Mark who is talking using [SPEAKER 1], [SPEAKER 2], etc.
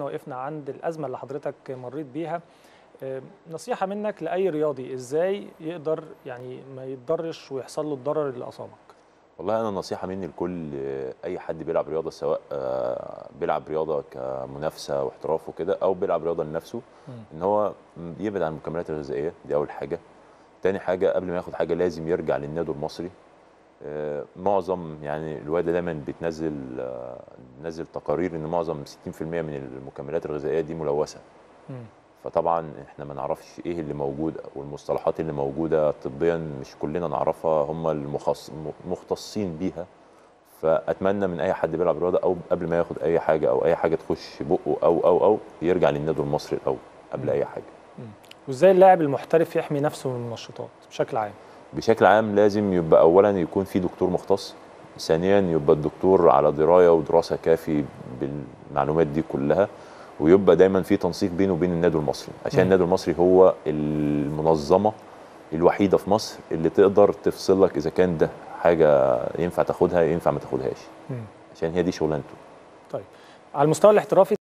[SPEAKER 1] وقفنا عند الازمه اللي حضرتك مريت بيها آه، نصيحه منك لاي رياضي ازاي يقدر يعني ما يتضرش ويحصل له الضرر اللي اصابك
[SPEAKER 2] والله انا نصيحه مني لكل اي حد بيلعب رياضه سواء آه، بيلعب رياضه كمنافسه واحتراف وكده او بيلعب رياضه لنفسه ان هو يبعد عن المكملات الغذائيه دي اول حاجه تاني حاجه قبل ما ياخد حاجه لازم يرجع للنادي المصري آه، معظم يعني الواد دايما بتنزل آه، بتنزل تقارير ان معظم 60% من المكملات الغذائيه دي ملوثه
[SPEAKER 1] مم.
[SPEAKER 2] فطبعا احنا ما نعرفش ايه اللي موجود والمصطلحات اللي موجوده طبيا مش كلنا نعرفها هم المخص- المختصين بيها فاتمنى من اي حد بيلعب رياضه او قبل ما ياخد اي حاجه او اي حاجه تخش بقه او او او يرجع للنادي المصري الاول قبل اي حاجه
[SPEAKER 1] وازاي اللاعب المحترف يحمي نفسه من المنشطات بشكل عام
[SPEAKER 2] بشكل عام لازم يبقى اولا يكون في دكتور مختص ثانيا يبقى الدكتور على درايه ودراسه كافي بالمعلومات دي كلها ويبقى دايما في تنسيق بينه وبين النادي المصري عشان
[SPEAKER 1] مم.
[SPEAKER 2] النادي المصري هو المنظمه الوحيده في مصر اللي تقدر تفصل لك اذا كان ده حاجه ينفع تاخدها ينفع ما تاخدهاش
[SPEAKER 1] مم.
[SPEAKER 2] عشان هي دي شغلانته
[SPEAKER 1] طيب على المستوى الاحترافي